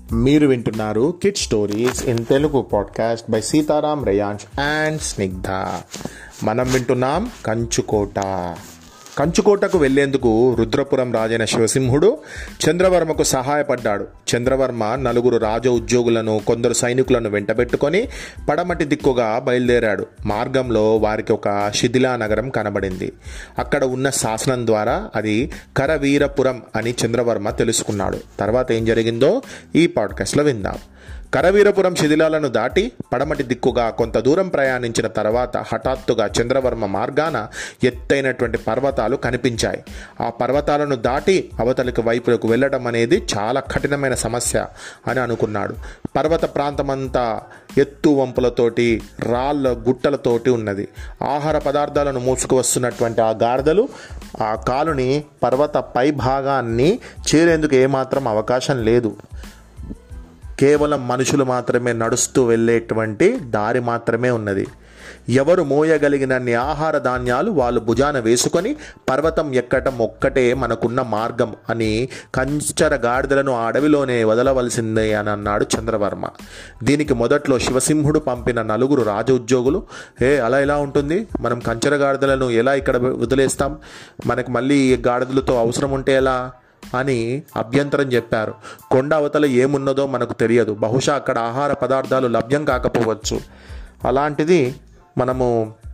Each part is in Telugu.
మీరు వింటున్నారు kid stories in Telugu podcast by Sitaram Reyansh and Snigdha మనం వింటున్నాం కంచుకోట కంచుకోటకు వెళ్లేందుకు రుద్రపురం రాజైన శివసింహుడు చంద్రవర్మకు సహాయపడ్డాడు చంద్రవర్మ నలుగురు రాజ ఉద్యోగులను కొందరు సైనికులను వెంటబెట్టుకొని పడమటి దిక్కుగా బయలుదేరాడు మార్గంలో వారికి ఒక శిథిలా నగరం కనబడింది అక్కడ ఉన్న శాసనం ద్వారా అది కరవీరపురం అని చంద్రవర్మ తెలుసుకున్నాడు తర్వాత ఏం జరిగిందో ఈ పాడ్కాస్ట్లో విందాం కరవీరపురం శిథిలాలను దాటి పడమటి దిక్కుగా కొంత దూరం ప్రయాణించిన తర్వాత హఠాత్తుగా చంద్రవర్మ మార్గాన ఎత్తైనటువంటి పర్వతాలు కనిపించాయి ఆ పర్వతాలను దాటి అవతలికి వైపులకు వెళ్ళడం అనేది చాలా కఠినమైన సమస్య అని అనుకున్నాడు పర్వత ప్రాంతమంతా ఎత్తు వంపులతోటి రాళ్ళ గుట్టలతోటి ఉన్నది ఆహార పదార్థాలను మూసుకు వస్తున్నటువంటి ఆ గాడిదలు ఆ కాలుని పర్వత పై భాగాన్ని చేరేందుకు ఏమాత్రం అవకాశం లేదు కేవలం మనుషులు మాత్రమే నడుస్తూ వెళ్ళేటువంటి దారి మాత్రమే ఉన్నది ఎవరు మోయగలిగినన్ని ఆహార ధాన్యాలు వాళ్ళు భుజాన వేసుకొని పర్వతం ఎక్కటం ఒక్కటే మనకున్న మార్గం అని కంచర గాడిదలను ఆ అడవిలోనే వదలవలసిందే అని అన్నాడు చంద్రవర్మ దీనికి మొదట్లో శివసింహుడు పంపిన నలుగురు రాజ ఉద్యోగులు ఏ అలా ఎలా ఉంటుంది మనం కంచర గాడిదలను ఎలా ఇక్కడ వదిలేస్తాం మనకు మళ్ళీ ఈ గాడిదలతో అవసరం ఉంటే ఎలా అని అభ్యంతరం చెప్పారు కొండ అవతల ఏమున్నదో మనకు తెలియదు బహుశా అక్కడ ఆహార పదార్థాలు లభ్యం కాకపోవచ్చు అలాంటిది మనము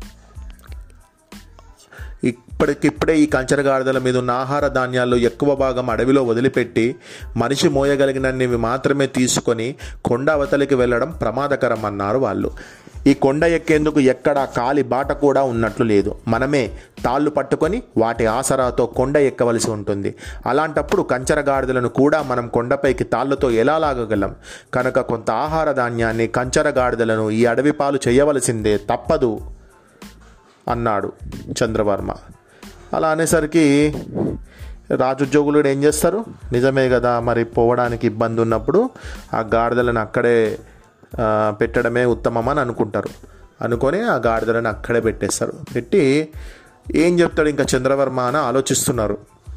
ఇప్పటికిప్పుడే ఈ కంచరగాడిదల మీద ఉన్న ఆహార ధాన్యాల్లో ఎక్కువ భాగం అడవిలో వదిలిపెట్టి మనిషి మోయగలిగినవి మాత్రమే తీసుకొని కొండ అవతలికి వెళ్ళడం ప్రమాదకరం అన్నారు వాళ్ళు ఈ కొండ ఎక్కేందుకు ఎక్కడ కాలి బాట కూడా ఉన్నట్లు లేదు మనమే తాళ్ళు పట్టుకొని వాటి ఆసరాతో కొండ ఎక్కవలసి ఉంటుంది అలాంటప్పుడు కంచరగాడిదలను కూడా మనం కొండపైకి తాళ్ళతో ఎలా లాగగలం కనుక కొంత ఆహార ధాన్యాన్ని కంచరగాడిదలను ఈ అడవి పాలు చేయవలసిందే తప్పదు అన్నాడు చంద్రవర్మ అలా అనేసరికి రాజుద్యోగులు ఏం చేస్తారు నిజమే కదా మరి పోవడానికి ఇబ్బంది ఉన్నప్పుడు ఆ గాడిదలను అక్కడే పెట్టడమే ఉత్తమం అని అనుకుంటారు అనుకొని ఆ గాడిదలను అక్కడే పెట్టేస్తారు పెట్టి ఏం చెప్తాడు ఇంకా చంద్రవర్మ అని ఆలోచిస్తున్నారు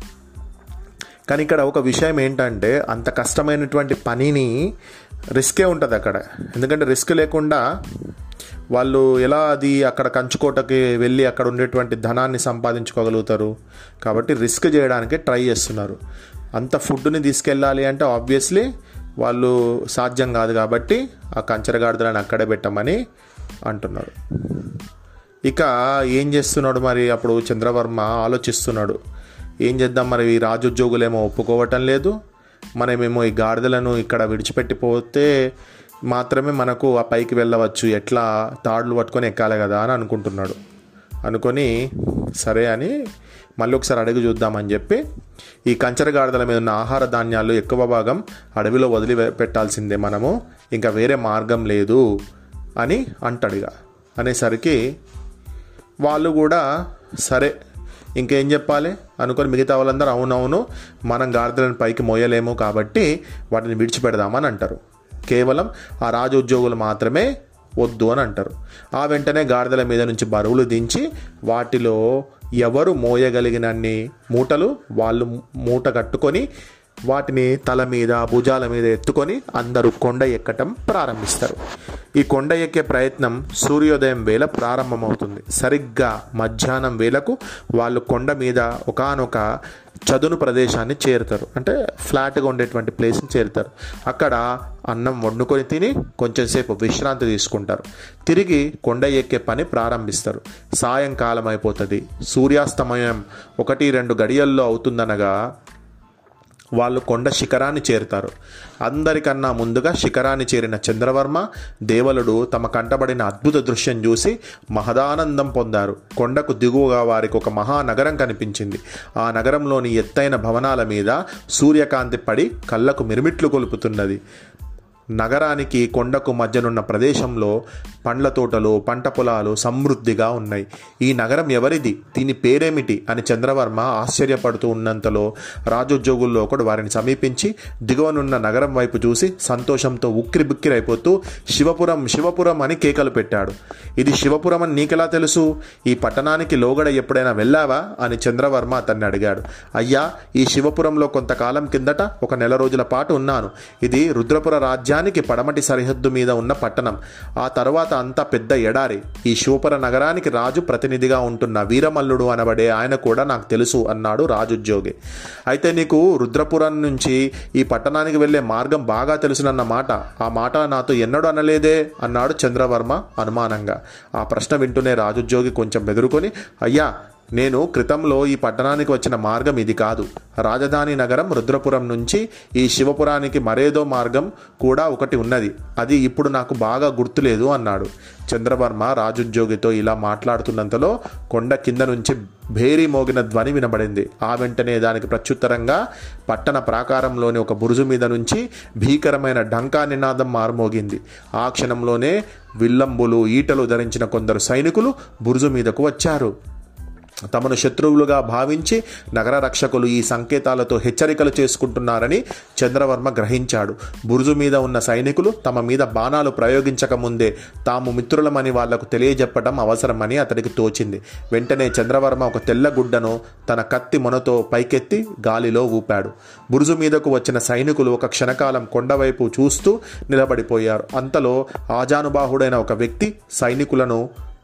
కానీ ఇక్కడ ఒక విషయం ఏంటంటే అంత కష్టమైనటువంటి పనిని రిస్కే ఉంటుంది అక్కడ ఎందుకంటే రిస్క్ లేకుండా వాళ్ళు ఎలా అది అక్కడ కంచుకోటకి వెళ్ళి అక్కడ ఉండేటువంటి ధనాన్ని సంపాదించుకోగలుగుతారు కాబట్టి రిస్క్ చేయడానికి ట్రై చేస్తున్నారు అంత ఫుడ్ని తీసుకెళ్ళాలి అంటే ఆబ్వియస్లీ వాళ్ళు సాధ్యం కాదు కాబట్టి ఆ కంచరగాడిదలను అక్కడే పెట్టమని అంటున్నారు ఇక ఏం చేస్తున్నాడు మరి అప్పుడు చంద్రవర్మ ఆలోచిస్తున్నాడు ఏం చేద్దాం మరి ఈ రాజుద్యోగులేమో ఒప్పుకోవటం లేదు మనమేమో ఈ గాడిదలను ఇక్కడ విడిచిపెట్టిపోతే మాత్రమే మనకు ఆ పైకి వెళ్ళవచ్చు ఎట్లా తాడులు పట్టుకొని ఎక్కాలి కదా అని అనుకుంటున్నాడు అనుకొని సరే అని మళ్ళీ ఒకసారి అడుగు చూద్దామని చెప్పి ఈ కంచరగాడిదల మీద ఉన్న ఆహార ధాన్యాలు ఎక్కువ భాగం అడవిలో వదిలి పెట్టాల్సిందే మనము ఇంకా వేరే మార్గం లేదు అని అంటాడుగా అనేసరికి వాళ్ళు కూడా సరే ఇంకేం చెప్పాలి అనుకొని మిగతా వాళ్ళందరూ అవునవును మనం గాడిదలను పైకి మోయలేము కాబట్టి వాటిని విడిచిపెడదామని అంటారు కేవలం ఆ రాజ ఉద్యోగులు మాత్రమే వద్దు అని అంటారు ఆ వెంటనే గాడిదల మీద నుంచి బరువులు దించి వాటిలో ఎవరు మోయగలిగినన్ని మూటలు వాళ్ళు మూట కట్టుకొని వాటిని తల మీద భుజాల మీద ఎత్తుకొని అందరూ కొండ ఎక్కటం ప్రారంభిస్తారు ఈ కొండ ఎక్కే ప్రయత్నం సూర్యోదయం వేళ ప్రారంభమవుతుంది సరిగ్గా మధ్యాహ్నం వేళకు వాళ్ళు కొండ మీద ఒకనొక చదును ప్రదేశాన్ని చేరుతారు అంటే ఫ్లాట్గా ఉండేటువంటి ప్లేస్ని చేరుతారు అక్కడ అన్నం వండుకొని తిని కొంచెం సేపు విశ్రాంతి తీసుకుంటారు తిరిగి కొండ ఎక్కే పని ప్రారంభిస్తారు సాయంకాలం అయిపోతుంది సూర్యాస్తమయం ఒకటి రెండు గడియల్లో అవుతుందనగా వాళ్ళు కొండ శిఖరాన్ని చేరుతారు అందరికన్నా ముందుగా శిఖరాన్ని చేరిన చంద్రవర్మ దేవలుడు తమ కంటబడిన అద్భుత దృశ్యం చూసి మహదానందం పొందారు కొండకు దిగువగా వారికి ఒక మహానగరం కనిపించింది ఆ నగరంలోని ఎత్తైన భవనాల మీద సూర్యకాంతి పడి కళ్ళకు మిరుమిట్లు కొలుపుతున్నది నగరానికి కొండకు మధ్యనున్న ప్రదేశంలో పండ్ల తోటలు పంట పొలాలు సమృద్ధిగా ఉన్నాయి ఈ నగరం ఎవరిది దీని పేరేమిటి అని చంద్రవర్మ ఆశ్చర్యపడుతూ ఉన్నంతలో రాజోద్యోగుల్లో ఒకడు వారిని సమీపించి దిగువనున్న నగరం వైపు చూసి సంతోషంతో ఉక్కిరి బిక్కిరైపోతూ శివపురం శివపురం అని కేకలు పెట్టాడు ఇది శివపురం అని నీకెలా తెలుసు ఈ పట్టణానికి లోగడ ఎప్పుడైనా వెళ్ళావా అని చంద్రవర్మ అతన్ని అడిగాడు అయ్యా ఈ శివపురంలో కొంతకాలం కిందట ఒక నెల రోజుల పాటు ఉన్నాను ఇది రుద్రపుర రాజ్యానికి పడమటి సరిహద్దు మీద ఉన్న పట్టణం ఆ తర్వాత అంతా పెద్ద ఎడారి ఈ శివపుర నగరానికి రాజు ప్రతినిధిగా ఉంటున్న వీరమల్లుడు అనబడే ఆయన కూడా నాకు తెలుసు అన్నాడు రాజుద్యోగి అయితే నీకు రుద్రపురం నుంచి ఈ పట్టణానికి వెళ్ళే మార్గం బాగా తెలుసునన్న మాట ఆ మాట నాతో ఎన్నడూ అనలేదే అన్నాడు చంద్రవర్మ అనుమానంగా ఆ ప్రశ్న వింటూనే రాజుద్యోగి కొంచెం బెదురుకొని అయ్యా నేను క్రితంలో ఈ పట్టణానికి వచ్చిన మార్గం ఇది కాదు రాజధాని నగరం రుద్రపురం నుంచి ఈ శివపురానికి మరేదో మార్గం కూడా ఒకటి ఉన్నది అది ఇప్పుడు నాకు బాగా గుర్తులేదు అన్నాడు చంద్రవర్మ రాజుద్యోగితో ఇలా మాట్లాడుతున్నంతలో కొండ కింద నుంచి భేరీ మోగిన ధ్వని వినబడింది ఆ వెంటనే దానికి ప్రత్యుత్తరంగా పట్టణ ప్రాకారంలోని ఒక బురుజు మీద నుంచి భీకరమైన ఢంకా నినాదం మారుమోగింది ఆ క్షణంలోనే విల్లంబులు ఈటలు ధరించిన కొందరు సైనికులు బురుజు మీదకు వచ్చారు తమను శత్రువులుగా భావించి నగర రక్షకులు ఈ సంకేతాలతో హెచ్చరికలు చేసుకుంటున్నారని చంద్రవర్మ గ్రహించాడు బురుజు మీద ఉన్న సైనికులు తమ మీద బాణాలు ప్రయోగించక ముందే తాము మిత్రులమని వాళ్లకు తెలియజెప్పడం అవసరమని అతడికి తోచింది వెంటనే చంద్రవర్మ ఒక తెల్ల గుడ్డను తన కత్తి మొనతో పైకెత్తి గాలిలో ఊపాడు బురుజు మీదకు వచ్చిన సైనికులు ఒక క్షణకాలం కొండవైపు చూస్తూ నిలబడిపోయారు అంతలో ఆజానుబాహుడైన ఒక వ్యక్తి సైనికులను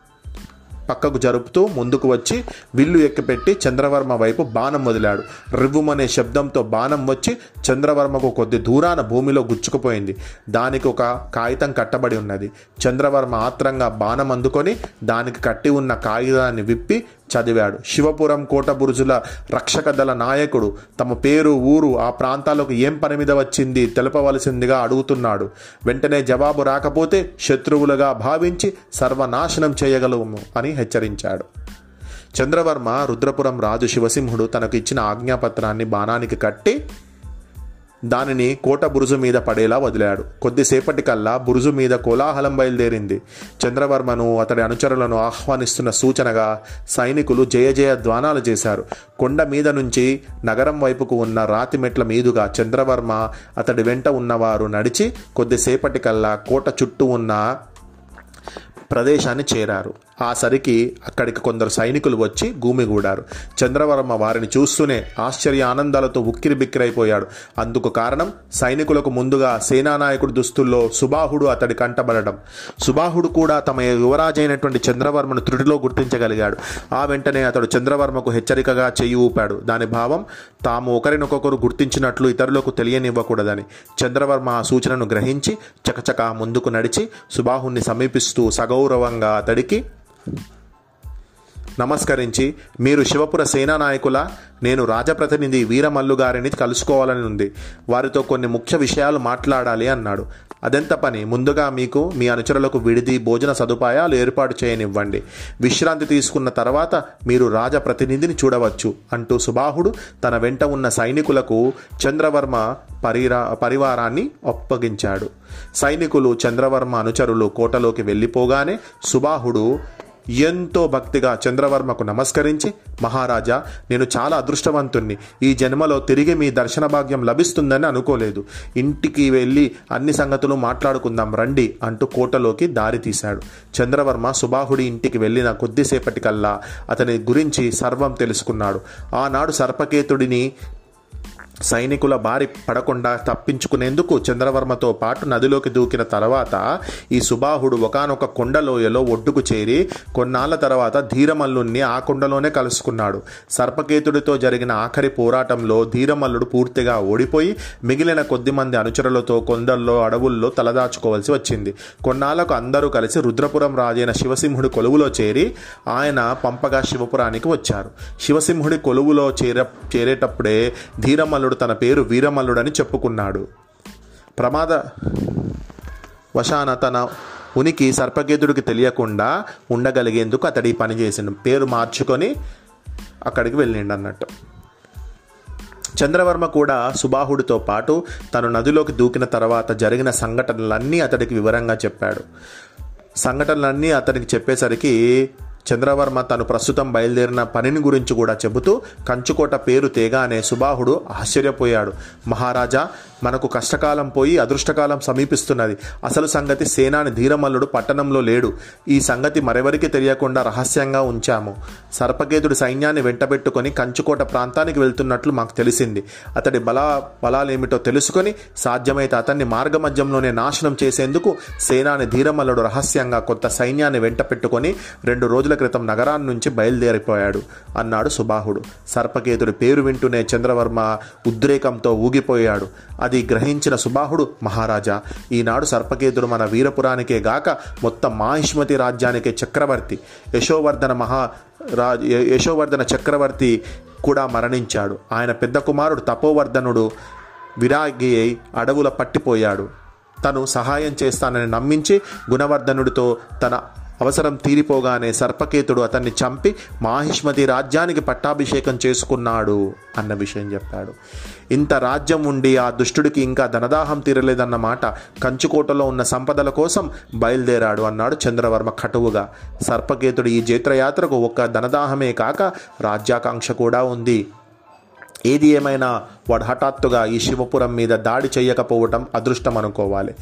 పక్కకు జరుపుతూ ముందుకు వచ్చి విల్లు ఎక్కిపెట్టి చంద్రవర్మ వైపు బాణం వదిలాడు రివ్వుమనే శబ్దంతో బాణం వచ్చి చంద్రవర్మకు కొద్ది దూరాన భూమిలో గుచ్చుకుపోయింది దానికి ఒక కాగితం కట్టబడి ఉన్నది చంద్రవర్మ ఆత్రంగా బాణం అందుకొని దానికి కట్టి ఉన్న కాగితాన్ని విప్పి చదివాడు శివపురం కోట బురుజుల రక్షక దళ నాయకుడు తమ పేరు ఊరు ఆ ప్రాంతాలకు ఏం పని మీద వచ్చింది తెలపవలసిందిగా అడుగుతున్నాడు వెంటనే జవాబు రాకపోతే శత్రువులుగా భావించి సర్వనాశనం చేయగలము అని హెచ్చరించాడు చంద్రవర్మ రుద్రపురం రాజు శివసింహుడు తనకు ఇచ్చిన ఆజ్ఞాపత్రాన్ని బాణానికి కట్టి దానిని కోట బురుజు మీద పడేలా వదిలాడు కొద్దిసేపటికల్లా బురుజు మీద కోలాహలం బయలుదేరింది చంద్రవర్మను అతడి అనుచరులను ఆహ్వానిస్తున్న సూచనగా సైనికులు జయ జయ ధ్వానాలు చేశారు కొండ మీద నుంచి నగరం వైపుకు ఉన్న రాతి మెట్ల మీదుగా చంద్రవర్మ అతడి వెంట ఉన్నవారు నడిచి కొద్దిసేపటికల్లా కోట చుట్టూ ఉన్న ప్రదేశాన్ని చేరారు ఆ సరికి అక్కడికి కొందరు సైనికులు వచ్చి గూమిగూడారు చంద్రవర్మ వారిని చూస్తూనే ఆశ్చర్య ఆనందాలతో ఉక్కిరి బిక్కిరైపోయాడు అందుకు కారణం సైనికులకు ముందుగా సేనానాయకుడు దుస్తుల్లో సుబాహుడు అతడి కంటబడడం సుబాహుడు కూడా తమ యువరాజైనటువంటి చంద్రవర్మను త్రుటిలో గుర్తించగలిగాడు ఆ వెంటనే అతడు చంద్రవర్మకు హెచ్చరికగా చెయ్యి ఊపాడు దాని భావం తాము ఒకరినొకొకరు గుర్తించినట్లు ఇతరులకు తెలియనివ్వకూడదని చంద్రవర్మ ఆ సూచనను గ్రహించి చకచకా ముందుకు నడిచి సుబాహుణ్ణి సమీపిస్తూ సగౌరవంగా అతడికి నమస్కరించి మీరు శివపుర సేనా నాయకుల నేను రాజప్రతినిధి వీరమల్లు గారిని కలుసుకోవాలని ఉంది వారితో కొన్ని ముఖ్య విషయాలు మాట్లాడాలి అన్నాడు అదెంత పని ముందుగా మీకు మీ అనుచరులకు విడిది భోజన సదుపాయాలు ఏర్పాటు చేయనివ్వండి విశ్రాంతి తీసుకున్న తర్వాత మీరు రాజప్రతినిధిని చూడవచ్చు అంటూ సుబాహుడు తన వెంట ఉన్న సైనికులకు చంద్రవర్మ పరిరా పరివారాన్ని అప్పగించాడు సైనికులు చంద్రవర్మ అనుచరులు కోటలోకి వెళ్ళిపోగానే సుబాహుడు ఎంతో భక్తిగా చంద్రవర్మకు నమస్కరించి మహారాజా నేను చాలా అదృష్టవంతుణ్ణి ఈ జన్మలో తిరిగి మీ దర్శన భాగ్యం లభిస్తుందని అనుకోలేదు ఇంటికి వెళ్ళి అన్ని సంగతులు మాట్లాడుకుందాం రండి అంటూ కోటలోకి దారి తీశాడు చంద్రవర్మ సుబాహుడి ఇంటికి వెళ్ళిన కొద్దిసేపటికల్లా అతని గురించి సర్వం తెలుసుకున్నాడు ఆనాడు సర్పకేతుడిని సైనికుల బారి పడకుండా తప్పించుకునేందుకు చంద్రవర్మతో పాటు నదిలోకి దూకిన తర్వాత ఈ సుబాహుడు ఒకనొక కొండలోయలో ఒడ్డుకు చేరి కొన్నాళ్ల తర్వాత ధీరమల్లుణ్ణి ఆ కొండలోనే కలుసుకున్నాడు సర్పకేతుడితో జరిగిన ఆఖరి పోరాటంలో ధీరమల్లుడు పూర్తిగా ఓడిపోయి మిగిలిన కొద్ది మంది అనుచరులతో కొండల్లో అడవుల్లో తలదాచుకోవాల్సి వచ్చింది కొన్నాళ్లకు అందరూ కలిసి రుద్రపురం రాజైన శివసింహుడి కొలువులో చేరి ఆయన పంపగా శివపురానికి వచ్చారు శివసింహుడి కొలువులో చేర చేరేటప్పుడే ధీరమల్లుడు తన పేరు వీరమల్లుడని చెప్పుకున్నాడు ప్రమాద వశాన తన ఉనికి సర్పకేతుడికి తెలియకుండా ఉండగలిగేందుకు అతడి ఈ పని చేసిండు పేరు మార్చుకొని అక్కడికి వెళ్ళిండు అన్నట్టు చంద్రవర్మ కూడా సుబాహుడితో పాటు తను నదిలోకి దూకిన తర్వాత జరిగిన సంఘటనలన్నీ అతడికి వివరంగా చెప్పాడు సంఘటనలన్నీ అతనికి చెప్పేసరికి చంద్రవర్మ తను ప్రస్తుతం బయలుదేరిన పనిని గురించి కూడా చెబుతూ కంచుకోట పేరు తేగానే సుబాహుడు ఆశ్చర్యపోయాడు మహారాజా మనకు కష్టకాలం పోయి అదృష్టకాలం సమీపిస్తున్నది అసలు సంగతి సేనాని ధీరమల్లుడు పట్టణంలో లేడు ఈ సంగతి మరెవరికి తెలియకుండా రహస్యంగా ఉంచాము సర్పకేతుడి సైన్యాన్ని వెంటబెట్టుకొని కంచుకోట ప్రాంతానికి వెళ్తున్నట్లు మాకు తెలిసింది అతడి బలా బలాలేమిటో తెలుసుకొని సాధ్యమైతే అతన్ని మార్గమధ్యంలోనే నాశనం చేసేందుకు సేనాని ధీరమల్లుడు రహస్యంగా కొత్త సైన్యాన్ని వెంట పెట్టుకొని రెండు రోజుల క్రితం నగరాన్ని నుంచి బయలుదేరిపోయాడు అన్నాడు సుబాహుడు సర్పకేతుడి పేరు వింటూనే చంద్రవర్మ ఉద్రేకంతో ఊగిపోయాడు అది గ్రహించిన సుబాహుడు మహారాజా ఈనాడు సర్పకేతుడు మన వీరపురానికే గాక మొత్తం మాహిష్మతి రాజ్యానికే చక్రవర్తి యశోవర్ధన మహా రా యశోవర్ధన చక్రవర్తి కూడా మరణించాడు ఆయన పెద్ద కుమారుడు తపోవర్ధనుడు విరాగి అయి అడవుల పట్టిపోయాడు తను సహాయం చేస్తానని నమ్మించి గుణవర్ధనుడితో తన అవసరం తీరిపోగానే సర్పకేతుడు అతన్ని చంపి మాహిష్మతి రాజ్యానికి పట్టాభిషేకం చేసుకున్నాడు అన్న విషయం చెప్పాడు ఇంత రాజ్యం ఉండి ఆ దుష్టుడికి ఇంకా ధనదాహం తీరలేదన్నమాట కంచుకోటలో ఉన్న సంపదల కోసం బయలుదేరాడు అన్నాడు చంద్రవర్మ కటువుగా సర్పకేతుడు ఈ జైత్రయాత్రకు ఒక్క ధనదాహమే కాక రాజ్యాకాంక్ష కూడా ఉంది ఏది ఏమైనా వాడు హఠాత్తుగా ఈ శివపురం మీద దాడి చేయకపోవటం అదృష్టం అనుకోవాలి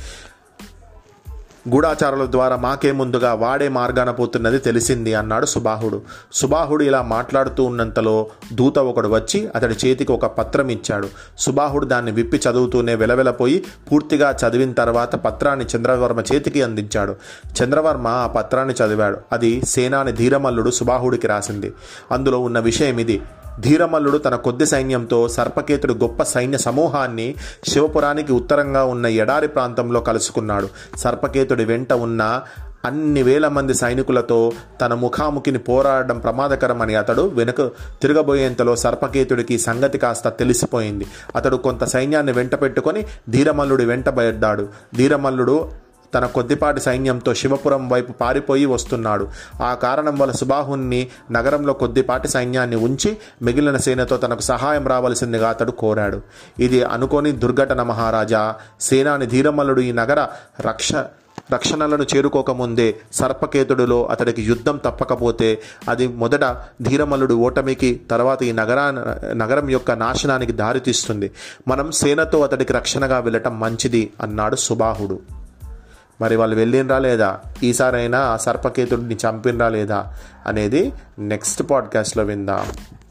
గూఢాచారుల ద్వారా మాకే ముందుగా వాడే మార్గాన పోతున్నది తెలిసింది అన్నాడు సుబాహుడు సుబాహుడు ఇలా మాట్లాడుతూ ఉన్నంతలో దూత ఒకడు వచ్చి అతడి చేతికి ఒక పత్రం ఇచ్చాడు సుబాహుడు దాన్ని విప్పి చదువుతూనే వెలవెలపోయి పూర్తిగా చదివిన తర్వాత పత్రాన్ని చంద్రవర్మ చేతికి అందించాడు చంద్రవర్మ ఆ పత్రాన్ని చదివాడు అది సేనాని ధీరమల్లుడు సుబాహుడికి రాసింది అందులో ఉన్న విషయం ఇది ధీరమల్లుడు తన కొద్ది సైన్యంతో సర్పకేతుడు గొప్ప సైన్య సమూహాన్ని శివపురానికి ఉత్తరంగా ఉన్న ఎడారి ప్రాంతంలో కలుసుకున్నాడు సర్పకేతుడి వెంట ఉన్న అన్ని వేల మంది సైనికులతో తన ముఖాముఖిని పోరాడడం ప్రమాదకరమని అతడు వెనుక తిరగబోయేంతలో సర్పకేతుడికి ఈ సంగతి కాస్త తెలిసిపోయింది అతడు కొంత సైన్యాన్ని వెంట పెట్టుకొని ధీరమల్లుడి వెంటబడ్డాడు ధీరమల్లుడు తన కొద్దిపాటి సైన్యంతో శివపురం వైపు పారిపోయి వస్తున్నాడు ఆ కారణం వల్ల సుబాహుని నగరంలో కొద్దిపాటి సైన్యాన్ని ఉంచి మిగిలిన సేనతో తనకు సహాయం రావలసిందిగా అతడు కోరాడు ఇది అనుకోని దుర్ఘటన మహారాజా సేనాని ధీరమల్లుడు ఈ నగర రక్ష రక్షణలను చేరుకోకముందే సర్పకేతుడిలో అతడికి యుద్ధం తప్పకపోతే అది మొదట ధీరమల్లుడు ఓటమికి తర్వాత ఈ నగరా నగరం యొక్క నాశనానికి దారితీస్తుంది మనం సేనతో అతడికి రక్షణగా వెళ్ళటం మంచిది అన్నాడు సుబాహుడు మరి వాళ్ళు వెళ్ళినరా లేదా ఈసారైనా ఆ సర్పకేతుడిని చంపినరా లేదా అనేది నెక్స్ట్ పాడ్కాస్ట్లో విందాం